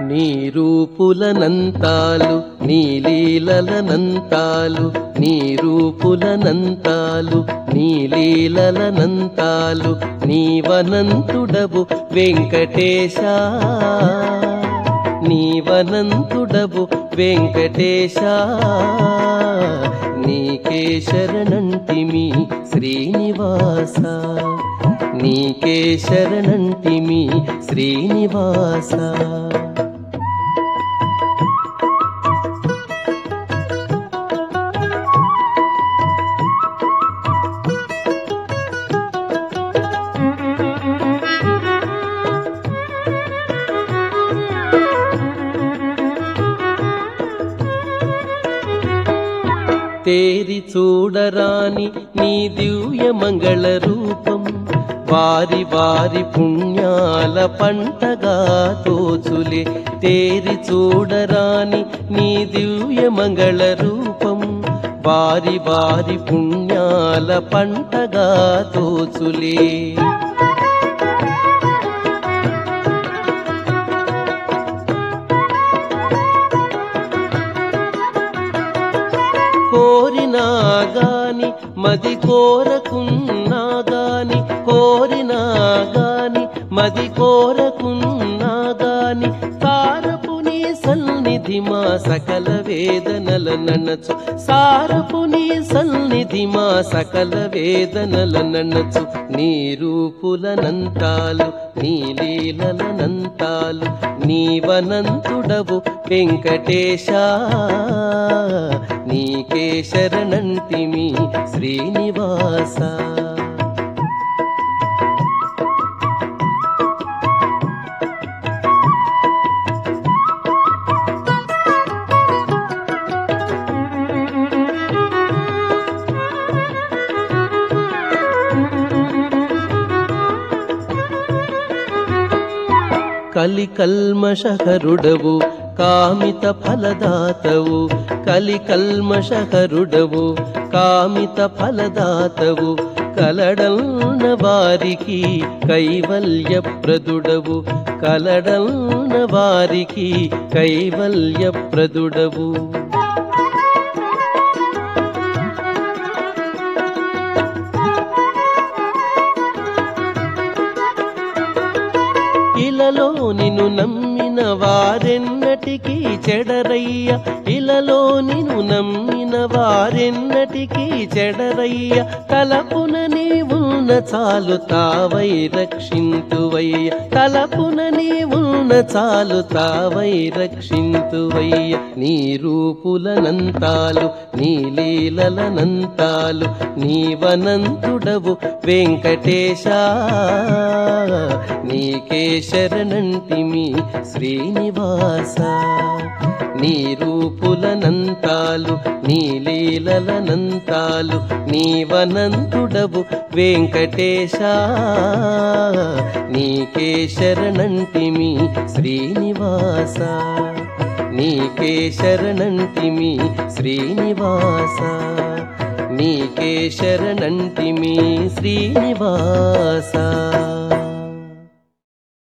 నీ రూపులనంతాలు నీ లీలలనంతాలు నీ రూపులనంతాలు నీ లీలలనంతాలు నీవనంతుడవు వెంకటేశ నీవనంతుడవు వెంకటేశ నీకే శరణంటిమి శ్రీనివాస నీకే శరణంటిమి శ్రీనివాస తేరి చూడరాని నీ దివ్య మంగళ రూపం వారి వారి పుణ్యాల పంటగా తోచులే తేరి చూడరాని నీ దివ్య మంగళ రూపం వారి వారి పుణ్యాల పంటగా తోచులే కోరినా గాని మది కోరకున్నా గాని కోరినా గాని మది కోరకున్నా గాని సారపు నీ సన్నిధి మా సకల వేదనల నన్నచు సారపు నీ సన్నిధి మా సకల వేదనల నన్నచు నీ రూపులనంతాలు నీ లీలలనంతాలు నీవనంతుడవు వెంకటేశ నీకే శరణంటిమి శ్రీనివాస కలి కల్మషహరుడవు కామిత ఫలదాతవు కలి కల్మషహరుడవు కామిత ఫలదాతవు కలడల్న వారికి కైవల్యప్రదుడవు కలడల్న వారికి కైవల్యప్రదుడవు ఇలలో నిన్ను నమ్మిన వారెన్నటికీ చెడరయ్య ఇలలో నిన్ను నమ్మిన వారెన్నటికీ చెడరయ్య తలపున నీవున్న చాలు తావై రక్షింతువయ్య తలపున నీవున్న చాలు తావై రక్షింతువయ్య నీ రూపులనంతాలు నీ లీలలనంతాలు నీవనంతుడవు వెంకటేశ నీకే శరణంటిమి శ్రీనివాస నీ రూపులనంతాలు నీ లీలలనంతాలు నీవనంతుడవు వెంకటేశ నీకే శరణంటిమి శ్రీనివాస నీకే శరణంటిమి శ్రీనివాస నీకే శరణంటిమి శ్రీనివాస